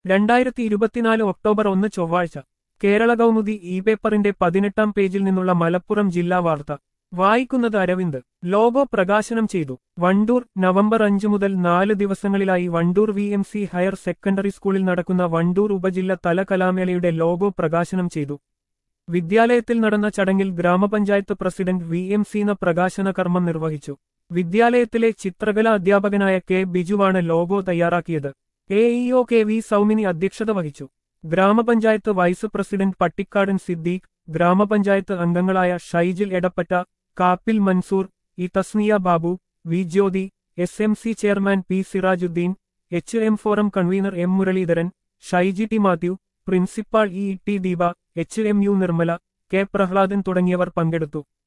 രണ്ടായിരത്തി ഇരുപത്തിനാല് ഒക്ടോബർ ഒന്ന് ചൊവ്വാഴ്ച കേരള കൗമുദി ഇ പേപ്പറിന്റെ പതിനെട്ടാം പേജിൽ നിന്നുള്ള മലപ്പുറം ജില്ലാ വാർത്ത വായിക്കുന്നത് അരവിന്ദ് ലോഗോ പ്രകാശനം ചെയ്തു വണ്ടൂർ നവംബർ അഞ്ചു മുതൽ നാല് ദിവസങ്ങളിലായി Wandoor V M C higher secondary സ്കൂളിൽ നടക്കുന്ന വണ്ടൂർ ഉപജില്ല തല കലാമേളയുടെ ലോഗോ പ്രകാശനം ചെയ്തു വിദ്യാലയത്തിൽ നടന്ന ചടങ്ങിൽ ഗ്രാമപഞ്ചായത്ത് പ്രസിഡന്റ് വി എം സീന പ്രകാശന കർമ്മം നിർവഹിച്ചു വിദ്യാലയത്തിലെ ചിത്രകലാ അധ്യാപകനായ കെ ബിജുവാണ് ലോഗോ തയ്യാറാക്കിയത് A E O K V Soumini അധ്യക്ഷത വഹിച്ചു ഗ്രാമപഞ്ചായത്ത് വൈസ് പ്രസിഡന്റ് പട്ടിക്കാടൻ സിദ്ദീഖ് ഗ്രാമപഞ്ചായത്ത് അംഗങ്ങളായ Shyjil Edappatta Kappil Mansoor E Thasniya Babu V Jyothi S M C chairman P Sirajuddin H M forum convener M Muraleedharan Shyji T Mathew principal E T Deepa H M U Nirmala K Prahladan തുടങ്ങിയവർ പങ്കെടുത്തു